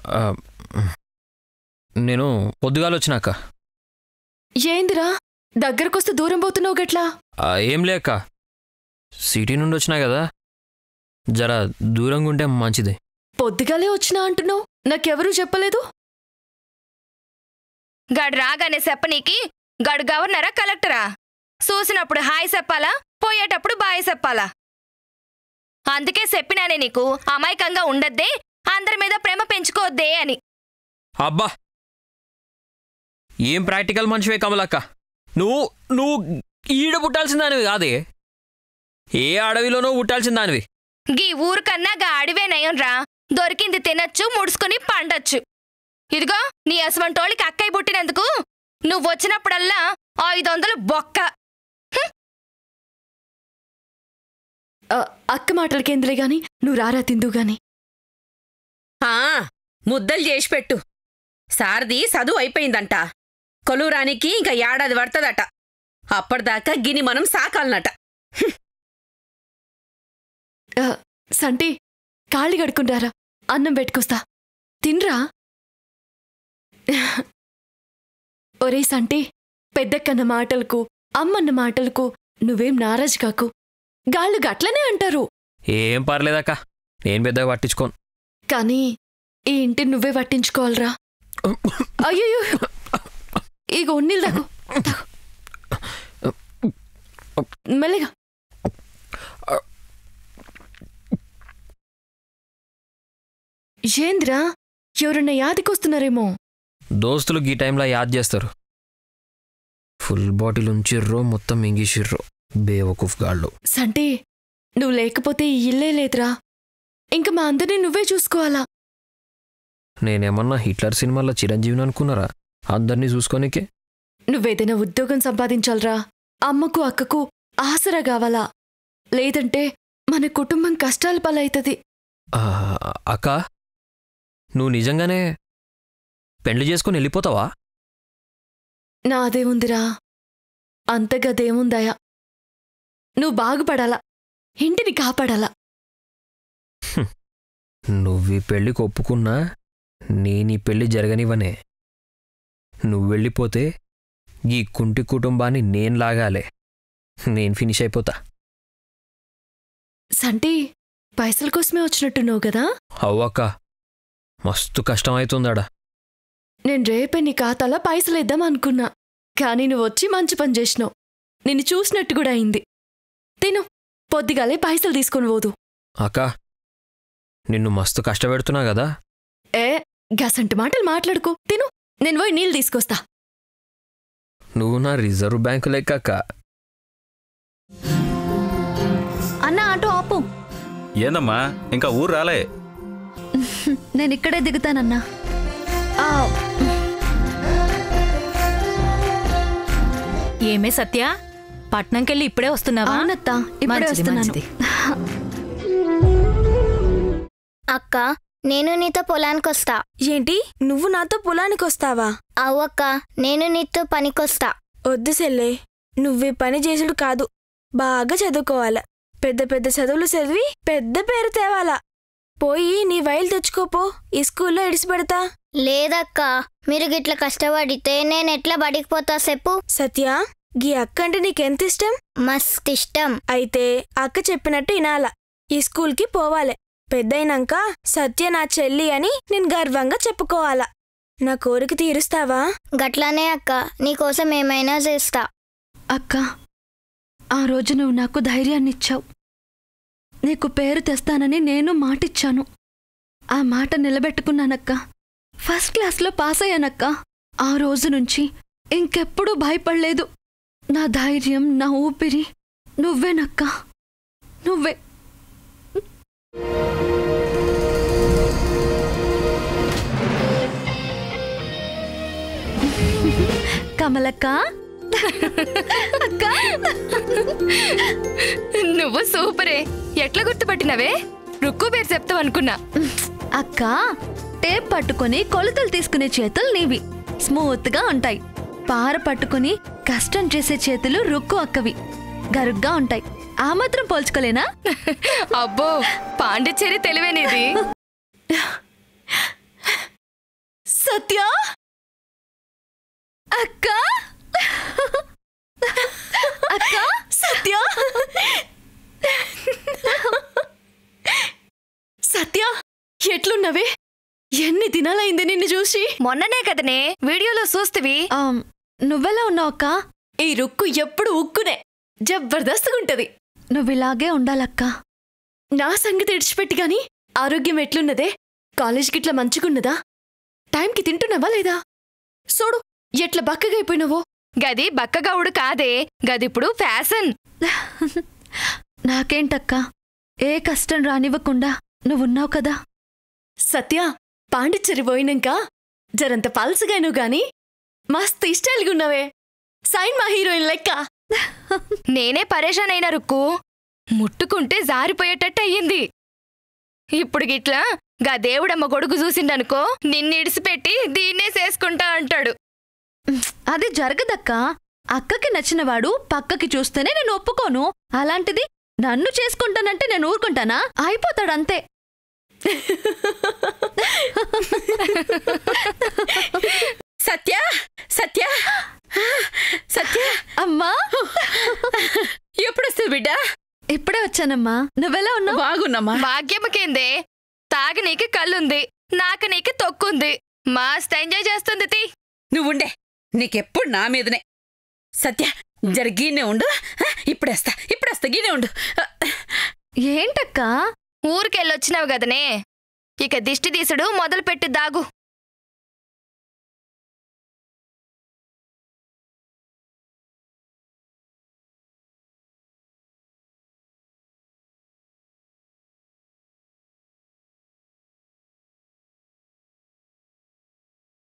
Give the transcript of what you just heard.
ఆ, నేను పొద్దుగాల వచ్చినాక ఏందిరా దగ్గరకొస్తే దూరం పోతున్నావు గట్లా ఆ, ఏం లేక సిటీ నుండి వచ్చినా కదా జర దూరంగా ఉంటే మంచిది పొద్దుగాలే వచ్చినా అంటున్నావు నాకెవరూ చెప్పలేదు గడు రాగానే చెప్పనీకి గడు గవర్నరా కలెక్టరా చూసినప్పుడు హాయ్ చెప్పాలా పోయేటప్పుడు బాయ్ చెప్పాలా అందుకే చెప్పినానే నీకు అమాయకంగా ఉండద్దే అందరి మీద ప్రేమ పెంచుకోవద్దే అని అబ్బా ఏం ప్రాక్టికల్ మనిషివే కమలక్క నువ్వు నువ్వు ఈడ పుట్టాల్సిన దానివి కాదే ఏ అడవిలోనో పుట్టాల్సిన దానివి గీ ఊరికన్నా గా అడివే నయంరా దొరికింది తినచ్చు ముడుచుకుని పండొచ్చు ఇదిగో నీ అసవంటోళ్ళకి అక్కయ్య పుట్టినందుకు నువ్వు వచ్చినప్పుడల్లా ఐదు వందలు బొక్క ఆ, అక్క మాటలకేందులే గాని నువ్వు రారా తిందు గాని ఆ ముద్దలు చేసి పెట్టు సారది చదువు అయిపోయిందంట కొలువురానికి ఇంకా ఏడాది పడుతుందట అప్పటిదాకా గిని మనం సాకాలనట ఆ, సంటి కాళ్ళి కడుకుంటారా అన్నం పెట్టుకొస్తా తిన్రా ఒరే సంటి పెద్దక్కన్న మాటలకు అమ్మన్న మాటలకు నువ్వేం నారాజు కాకు గాళ్ళు గట్లనే అంటారు ఏం పర్లేదక్క నేను పెద్దగా పట్టించుకోను కానీ ఈ ఇంటిని నువ్వే పట్టించుకోవాలరా అయ్యో ఇక ఉన్నీళ్ళు తాగు తాగు. మెల్లగా ఏంద్రా ఎవరన్నా యాదికొస్తున్నారేమో దోస్తులు ఈ టైంలో యాద్ చేస్తారు ఫుల్ బాటిల్ ఉంచిర్రో మొత్తం మింగిసిర్రో బేవకూఫ్ గాళ్ళు సంటే నువ్వు లేకపోతే ఈ ఇల్లే లేదురా ఇంక మా అందరినీ నువ్వే చూసుకోవాలా నేనేమన్నా హిట్లర్ సినిమాలో చిరంజీవిని అనుకున్నారా అందరినీ చూసుకోనికే నువ్వేదైనా ఉద్యోగం సంపాదించాలరా అమ్మకు అక్కకు ఆసరా కావాలా లేదంటే మన కుటుంబం కష్టాల పాలవుతుంది ఆ, అక్క నువ్వు నిజంగానే పెండ్లి చేసుకుని వెళ్ళిపోతావా నాదే ఉందిరా అంతగదేముందయా నువ్వు బాగుపడాలా ఇంటిని కాపాడాలా నువ్వు ఈ పెళ్లికి ఒప్పుకున్నా నేను ఈ పెళ్లి జరగనివనే నువ్వు వెళ్ళిపోతే ఈ కుంటి కుటుంబాన్ని నేను లాగాలే నేను ఫినిష్ అయిపోతా సంటి పైసల కోసమే వచ్చినట్టున్నావు కదా అవ్వక్క మస్తు కష్టం అవుతుందాడా నేను రేపే నీ ఖాతాలో పైసలేద్దాం అనుకున్నా కానీ నువ్వు వచ్చి మంచి పని చేసినావు నిన్ను చూసినట్టు కూడా అయింది తిను పొద్దుగాలే పైసలు తీసుకొని పోదు అక్క నిన్ను మస్తు కష్టపెడుతున్నా కదా ఏ గసంటి మాటలు మాట్లాడుకో తిను నేను పోయి నీళ్ళు తీసుకొస్తా నువ్వు నా రిజర్వ్ బ్యాంకు లెక్క అక్క అన్న ఆటో ఆపు ఏందమ్మా ఇంకా ఊరు రాలే నేను ఇక్కడే దిగుతానన్నా ఆ, ఏమే సత్య పట్నంకెళ్ళి ఇప్పుడే వస్తున్నావా అవునత్తా ఇప్పుడే మంచిది, వస్తున్నాను మంచిది. అక్క నేను నీతో పొలానికొస్తా ఏంటి నువ్వు నాతో పొలానికి వస్తావా అవ్వక్క నేను నీతో పనికొస్తా వద్దు సెల్లే నువ్వే పని చేసుడు కాదు బాగా చదువుకోవాలా పెద్ద పెద్ద చదువులు చదివి పెద్ద పేరు తేవాలా పోయి నీ వైలు తెచ్చుకోపో ఈ స్కూల్లో ఇడిసిపెడతా లేదక్క మీరు గిట్ల కష్టపడితే నేను ఎట్లా బడికిపోతా చెప్పు సత్య గీ అక్క అంటే నీకెంత ఇష్టం మస్త్ ఇష్టం అయితే అక్క చెప్పినట్టు వినాలా ఈ స్కూల్కి పోవాలే పెద్దయినాక సత్య నా చెల్లి అని నేను గర్వంగా చెప్పుకోవాలా నా కోరిక తీరుస్తావా గట్లానే అక్క నీకోసం ఏమైనా చేస్తా అక్క ఆ రోజు నువ్వు నాకు ధైర్యాన్ని ఇచ్చావు నీకు పేరు తెస్తానని నేను మాటిచ్చాను ఆ మాట నిలబెట్టుకున్నానక్క ఫస్ట్ క్లాస్లో పాస్ అయ్యానక్క ఆ రోజు నుంచి ఇంకెప్పుడూ భయపడలేదు నా ధైర్యం నా ఊపిరి నువ్వేనక్క నువ్వే కమలక్క అక్క నువ్వు సూపరే ఎట్లా గుర్తుపట్టినవే రుక్కు పేరు చెప్తావు అనుకున్నా అక్క టేప్ పట్టుకొని కొలతలు తీసుకునే చేతులు నీవి స్మూత్ గా ఉంటాయి పార పట్టుకొని కష్టం చేసే చేతులు రుక్కు అక్కవి గరుగ్గా ఉంటాయి ఆ మాత్రం పోల్చుకోలేనా అబ్బో పాండిచ్చేరి తెలివేనిది సత్య అక్క అక్క సత్య సత్య ఎట్లున్నవే ఎన్ని దినాలైంది నిన్ను చూసి మొన్ననే కదనే వీడియోలో చూస్తివి ఆమ్, నువ్వెలా ఉన్నావు అక్క ఈ రుక్కు ఎప్పుడు ఉక్కునే జబర్దస్త్గా ఉంటది నువ్వు ఇలాగే ఉండాలక్క నా సంగతి ఇడిచిపెట్టి గాని ఆరోగ్యం ఎట్లున్నదే కాలేజ్కి ఇట్లా మంచిగున్నదా టైంకి తింటున్నావా లేదా చూడు ఎట్లా బక్కగా అయిపోయినావో గది బక్కగౌడు కాదే గదిప్పుడు ఫ్యాషన్ నాకేంటక్క ఏ కష్టం రానివ్వకుండా నువ్వున్నావు కదా సత్య పాండిచ్చేరి పోయినాక జరంత పల్సగాను గాని మస్తు ఇష్టాలుగా ఉన్నవే సైన్ మా హీరోయిన్ లెక్క నేనే పరేషాన్ అయిన రుక్కు ముట్టుకుంటే జారిపోయేటట్టు అయ్యింది ఇప్పుడు గిట్లా గా దేవుడమ్మ గొడుగు చూసిండనుకో నిన్నిడిసిపెట్టి దీన్నే చేసుకుంటా అంటాడు అది జరగదక్క అక్కకి నచ్చినవాడు పక్కకి చూస్తేనే నేను ఒప్పుకోను అలాంటిది నన్ను చేసుకుంటానంటే నేను ఊరుకుంటానా అయిపోతాడంతే సత్య సత్య సత్య అమ్మా ఎప్పుడొస్తావు బిడ్డ ఇప్పుడే వచ్చానమ్మా నువ్వెలా ఉన్నావు బాగున్నామా భాగ్యమకేందే తాగి నీకు కళ్ళుంది నాకు నీకు తొక్కుంది మస్త్ ఎంజాయ్ చేస్తుంది తీ నువ్వుండే నీకెప్పుడు నా మీదనే సత్య జర గీనే ఉండు ఆ, ఇప్పుడేస్తా ఇప్పుడేస్తా గీనే ఉండు ఆ, ఏంటక్కా ఊరికెళ్ళొచ్చినావు గదనే ఇక దిష్టి తీసుడు మొదలు పెట్టి దాగు